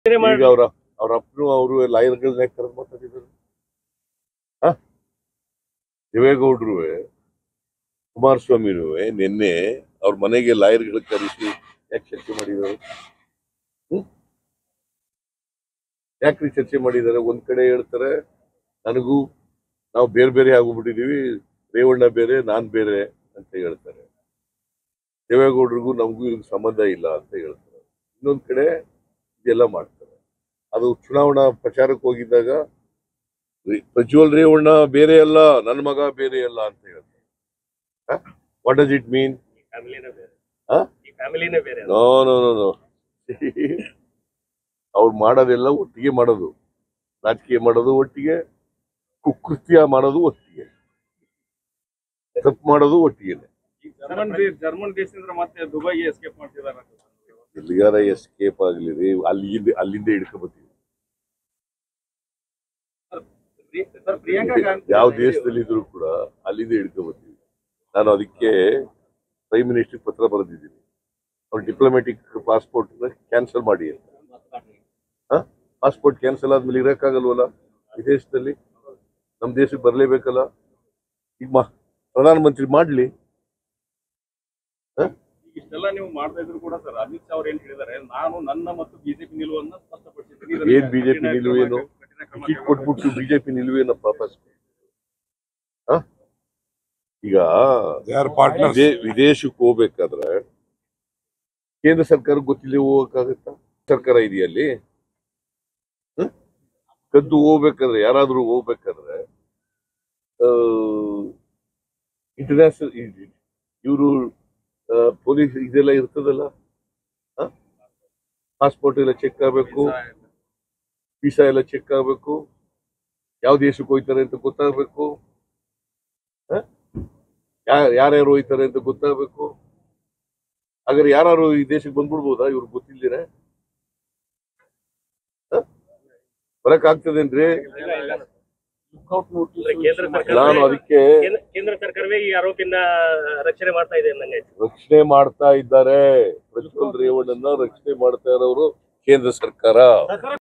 ಈಗ ಅವ್ರ ಅವ್ರ ಅಪ್ಪನು ಅವರು ಲಾಯರ್ಗಳನ್ನ ಕರೆದು ಮಾತಾಡಿದ್ರು ಹ? ದೇವೇಗೌಡರು ಕುಮಾರಸ್ವಾಮಿನೂ ನಿನ್ನೆ ಅವ್ರ ಮನೆಗೆ ಲಾಯರ್ಗಳು ಕರೆಸಿ ಯಾಕೆ ಚರ್ಚೆ ಮಾಡಿದ್ದಾರೆ ಹ್ಮ್ ಯಾಕ್ರಿ ಚರ್ಚೆ ಮಾಡಿದ್ದಾರೆ ಒಂದ್ ಕಡೆ ಹೇಳ್ತಾರೆ ನನಗೂ ನಾವು ಬೇರೆ ಬೇರೆ ಆಗೋಗ್ಬಿಟ್ಟಿದೀವಿ ರೇವಣ್ಣ ಬೇರೆ ನಾನ್ ಬೇರೆ ಅಂತ ಹೇಳ್ತಾರೆ ದೇವೇಗೌಡರಿಗೂ ನಮಗೂ ಇದಕ್ಕೆ ಸಂಬಂಧ ಇಲ್ಲ ಅಂತ ಹೇಳ್ತಾರೆ ಇನ್ನೊಂದ್ ಕಡೆ ಇದೆಲ್ಲ ಮಾಡ್ತಾರೆ ಅದು ಚುನಾವಣಾ ಪ್ರಚಾರಕ್ಕೆ ಹೋಗಿದ್ದಾಗ ರಿ- ಪ್ರಜ್ವಲ್ ರೇವಣ್ಣ ಬೇರೆ ಅಲ್ಲ ನನ್ನ ಮಗ ಬೇರೆ ಅಲ್ಲ ಅಂತ ಹೇಳ್ತಾರೆ ವಾಟ್ ಡಸ್ ಇಟ್ ಮೀನ್ ಈ ಫ್ಯಾಮಿಲಿನೇ ಬೇರೆ ಆ? ಈ ಫ್ಯಾಮಿಲಿನೇ ಬೇರೆ ನೋ ನೋ ನೋ ನೋ ಅವ್ರು ಮಾಡೋದೆಲ್ಲ ಒಟ್ಟಿಗೆ ಮಾಡೋದು ರಾಜಕೀಯ ಮಾಡೋದು ಒಟ್ಟಿಗೆ ಕುಕೃತ್ಯ ಮಾಡೋದು ಒಟ್ಟಿಗೆ ತಪ್ಪು ಮಾಡೋದು ಒಟ್ಟಿಗೆ ಜರ್ಮನ್ ದೇ- ಜರ್ಮನ್ ದೇಶದಿಂದ ಮತ್ತೆ ದುಬೈಗೆ ಎಸ್ಕೇಪ್ ಮಾಡ್ತಿದ್ದಾರೆ ಎಲ್ಲಿಗಾರ ಎಸ್ಕೇಪ್ ಆಗ್ಲಿ ರೀ ಅಲ್ಲಿಂದ ಅಲ್ಲಿಂದ ಹಿಡ್ಕೊಬತ್ತೀವಿ ಸರ್ ಪ್ರಿಯಾಂಕಾ ಗಾಂಧಿ ಯಾವ ದೇಶದಲ್ಲಿ ಇದ್ರು ಕೂಡ ಅಲ್ಲಿಂದ ಹಿಡ್ಕೊಬತ್ತೀವಿ ನಾನು ಅದಕ್ಕೆ ಪ್ರೈಮ್ ಮಿನಿಸ್ಟರ್ ಪತ್ರ ಬರೆದಿದ್ದೀನಿ ಅವ್ರ ಡಿಪ್ಲೊಮ್ಯಾಟಿಕ್ ಪಾಸ್ಪೋರ್ಟ್ ಕ್ಯಾನ್ಸಲ್ ಮಾಡಿ ಅಂತ ಪಾಸ್ಪೋರ್ಟ್ ಕ್ಯಾನ್ಸಲ್ ಆದ್ಮೇಲೆ ಇರಕ್ಕಾಗಲ್ವಲ್ಲ ವಿದೇಶದಲ್ಲಿ ನಮ್ಮ ದೇಶಕ್ಕೆ ಬರಲೇಬೇಕಲ್ಲ ಈಗ ಮಾ ಪ್ರಧಾನಮಂತ್ರಿ ಮಾಡ್ಲಿ ಇಷ್ಟೆಲ್ಲ ನೀವು ಮಾಡ್ತಾ ಇದ್ರು ಕೂಡ ಸರ್ ಅಮಿತ್ ಶಾ ಅವ್ರು ಏನ್ ಹೇಳಿದ್ದಾರೆ ನಾನು ನನ್ನ ಮತ್ತು ಬಿಜೆಪಿ ನಿಲುವನ್ನು ಸ್ಪಷ್ಟಪಡಿಸಿದ್ದೀನಿ ಏನ್ ಬಿಜೆಪಿ ನಿಲುವೇನು ಕಠಿಣ ಕ್ರಮ ಟಿಕೆಟ್ ಕೊಟ್ಬಿಟ್ಟು ಬಿಜೆಪಿ ನಿಲುವೇನಪ್ಪ ವಾಪಸ್ ಹ? ಈಗ They are partners. ವಿದೇ- ವಿದೇಶಕ್ಕೆ ಹೋಗ್ಬೇಕಾದ್ರೆ ಕೇಂದ್ರ ಸರ್ಕಾರ ಗೊತ್ತಿಲ್ಲ ಹೋಗಕ್ಕಾಗತ್ತಾ ಸರ್ಕಾರ ಇದೆಯಲ್ಲಿ ಕದ್ದು ಹೋಗ್ಬೇಕಾದ್ರೆ ಯಾರಾದ್ರೂ ಹೋಗ್ಬೇಕಾದ್ರೆ ಇಂಟರ್ನ್ಯಾಷನಲ್ ಇವರು ಪೊಲೀಸ್ ಇದೆಲ್ಲ ಇರ್ತದಲ್ಲ ಪಾಸ್ಪೋರ್ಟ್ ಎಲ್ಲ ಚೆಕ್ ಆಗಬೇಕು ವೀಸಾ ಎಲ್ಲ ಚೆಕ್ ಆಗಬೇಕು ಯಾವ ದೇಶಕ್ಕೆ ಹೋಯ್ತಾರೆ ಅಂತ ಗೊತ್ತಾಗಬೇಕು ಯಾರ್ಯಾರು ಹೋಯ್ತಾರೆ ಅಂತ ಗೊತ್ತಾಗಬೇಕು ಹಾಗಾದ್ರೆ ಯಾರು ಈ ದೇಶಕ್ಕೆ ಬಂದ್ಬಿಡ್ಬೋದಾ ಇವ್ರು ಗೊತ್ತಿಲ್ದಿರ ಬರಕ್ ಆಗ್ತದೇನ್ರಿ ಅಂದ್ರೆ ಕೇಂದ್ರ ಸರ್ಕಾರ ನಾನು ಅದಕ್ಕೆ ಕೇಂದ್ರ- ಕೇಂದ್ರ ಸರ್ಕಾರವೇ ಈ ಆರೋಪಿನ ರಕ್ಷಣೆ ಮಾಡ್ತಾ ಇದೆ ಅಂದಂಗಾಯ್ತು ರಕ್ಷಣೆ ಮಾಡ್ತಾ ಇದ್ದಾರೆ ಪ್ರಜ್ವಲ್ ರೇವಣ್ಣನ ರಕ್ಷಣೆ ಮಾಡ್ತಾ ಇರೋರು ಕೇಂದ್ರ ಸರ್ಕಾರ